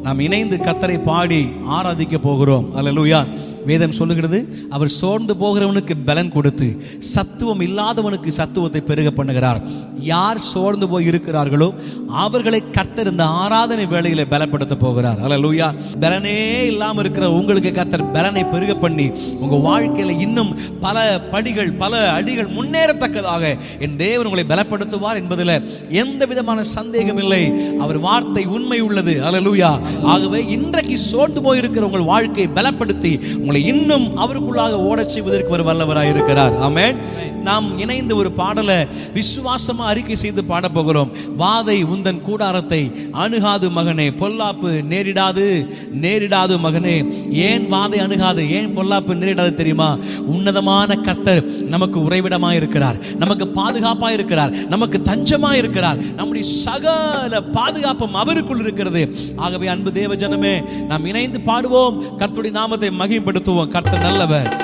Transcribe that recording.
நாம் இணைந்து கத்தரை பாடி ஆராதிக்க போகிறோம் அல்லேலூயா வேதம் சொல்லுகிறது அவர் சோர்ந்து போகிறவனுக்கு பலன் கொடுத்து சத்துவம் இல்லாதவனுக்கு சத்துவத்தை பெருக பண்ணுகிறார் யார் சோர்ந்து போய் இருக்கிறார்களோ அவர்களை கர்த்தர் இந்த ஆராதனை வேளையில பலப்படுத்த போகிறார் அல்லேலூயா பலனே இல்லாம இருக்கிற உங்களுக்கு கர்த்தர் பலனை பெருக பண்ணி உங்க வாழ்க்கையில இன்னும் பல படிகள் பல அடிகள் முன்னேறத்தக்கதாக என் தேவன் உங்களை பலப்படுத்துவார் என்பதில் எந்த விதமான சந்தேகம் இல்லை அவர் வார்த்தை உண்மை உள்ளது அல்லேலூயா ஆகவே இன்றைக்கு சோர்ந்து போயிருக்கிற உங்கள் வாழ்க்கையை பலப்படுத்தி உங்களை இன்னும் அவருக்குள்ளாக ஓடச் செய்வதற்கு ஒரு வல்லவராய் இருக்கிறார் ஆமென் நாம் இணைந்து ஒரு பாடலை விசுவாசமா அறிக்கை செய்து பாட போகிறோம் வாதை உந்தன் கூடாரத்தை அணுகாது மகனே பொல்லாப்பு நேரிடாது நேரிடாது மகனே ஏன் வாதை அணுகாது ஏன் பொல்லாப்பு நேரிடாது தெரியுமா உன்னதமான கர்த்தர் நமக்கு உறைவிடமா இருக்கிறார் நமக்கு பாதுகாப்பா இருக்கிறார் நமக்கு தஞ்சமா இருக்கிறார் நம்முடைய சகல பாதுகாப்பும் அவருக்குள் இருக்கிறது ஆகவே அன்பு தேவ ஜனமே நாம் இணைந்து பாடுவோம் கர்த்தருடைய நாமத்தை மகிமைப்படுத்துவோம் கர்த்தர் நல்லவர்